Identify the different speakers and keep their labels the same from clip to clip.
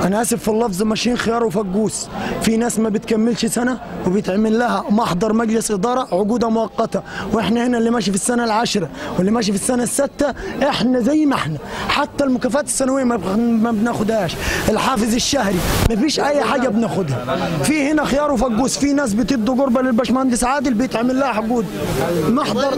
Speaker 1: انا اسف في اللفظ ماشيين خيار وفجوس في ناس ما بتكملش سنه وبيتعمل لها محضر مجلس اداره عقوده مؤقته واحنا هنا اللي ماشي في السنه العاشره واللي ماشي في السنه السادسه احنا زي ما احنا حتى المكافآت السنويه ما بخ- ما بناخدهاش الحافز الشهري ما فيش اي حاجه بناخدها في هنا خيار وفجوس في ناس بتدوا قربه للباشمهندس عادل بيتعمل لها عقود محضر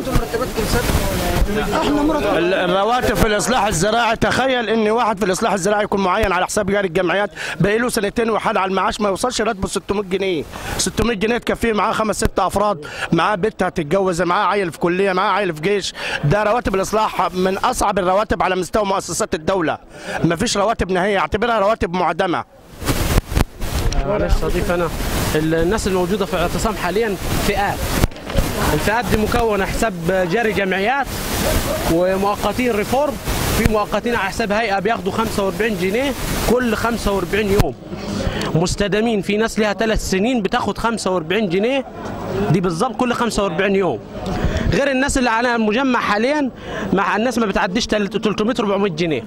Speaker 1: احنا مرتب
Speaker 2: الرواتب في الاصلاح الزراعي تخيل ان واحد في الاصلاح الزراعي يكون معين على حساب جاري الجمعيات باقي له سنتين وحال على المعاش ما يوصلش راتبه 600 جنيه 600 جنيه تكفيه معاه خمس ست افراد معاه بنت هتتجوز معاه عيل في كليه معاه عيل في جيش ده رواتب الاصلاح من اصعب الرواتب على مستوى مؤسسات الدوله ما فيش رواتب نهائيه اعتبرها رواتب معدمه
Speaker 3: معلش اضيف انا الناس الموجوده في الاعتصام حاليا فئات الفئات دي مكونه حساب جاري جمعيات ومؤقتين ريفورم في مؤقتين على حساب هيئه بياخدوا 45 جنيه كل 45 يوم مستدامين في ناس لها ثلاث سنين بتاخد 45 جنيه دي بالظبط كل 45 يوم غير الناس اللي على المجمع حاليا مع الناس ما بتعديش 300 400 جنيه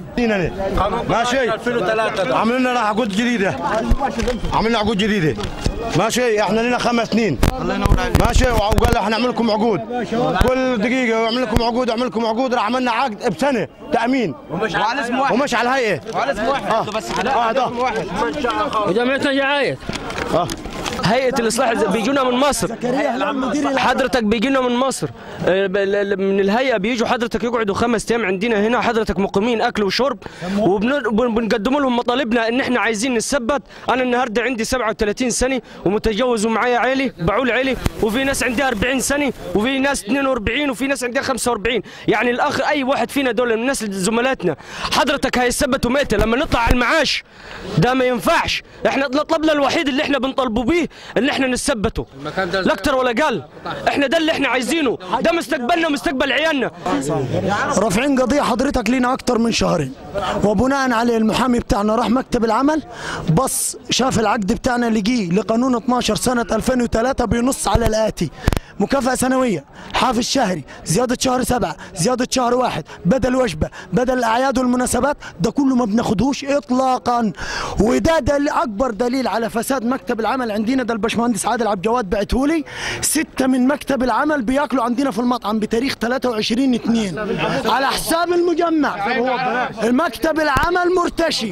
Speaker 2: ماشي 2003 عاملين لنا عقود جديده عاملين عقود جديده ماشي احنا لنا خمس سنين الله ينور عليك ماشي وقال احنا نعمل لكم عقود كل دقيقه يعمل لكم عقود يعمل لكم عقود راح عملنا عقد بسنه تامين ومش على اسم واحد ومش على الهيئه وعلى اسم واحد بس اه ده
Speaker 4: وجمعيتنا جعاية
Speaker 2: اه
Speaker 4: هيئة الإصلاح الز- بيجونا من مصر حضرتك بيجينا من مصر آه، ب- ل- ل- من الهيئة بيجوا حضرتك يقعدوا خمس أيام عندنا هنا حضرتك مقيمين أكل وشرب وبنقدم لهم مطالبنا إن إحنا عايزين نثبت أنا النهاردة عندي 37 سنة ومتجوز ومعايا عيلي بعول عيلي وفي ناس عندها 40 سنة وفي ناس 42 وفي ناس عندها 45 يعني الأخ أي واحد فينا دول من الناس زملاتنا حضرتك هيثبتوا متى لما نطلع على المعاش ده ما ينفعش احنا طلبنا الوحيد اللي احنا بنطالبوا بيه ان احنا نثبته لا اكتر ولا قل احنا ده اللي احنا عايزينه ده مستقبلنا ومستقبل عيالنا
Speaker 1: رافعين قضيه حضرتك لينا اكتر من شهرين وبناء عليه المحامي بتاعنا راح مكتب العمل بص شاف العقد بتاعنا اللي جه لقانون 12 سنه 2003 بينص على الاتي مكافأة سنوية حافز شهري زيادة شهر سبعة زيادة شهر واحد بدل وجبة بدل الأعياد والمناسبات ده كله ما بناخدهوش إطلاقا وده دل أكبر دليل على فساد مكتب العمل عندنا ده الباشمهندس عادل عبد الجواد بعتهولي ستة من مكتب العمل بياكلوا عندنا في المطعم بتاريخ 23 2 على حساب المجمع المكتب العمل مرتشي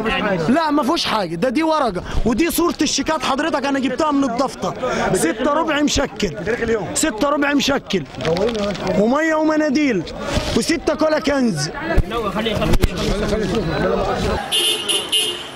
Speaker 1: لا ما فيهوش حاجة ده دي ورقة ودي صورة الشيكات حضرتك أنا جبتها من الدفتر ستة ربع مشكل ستة ربع مشكل ومية ومناديل وستة كولا كنز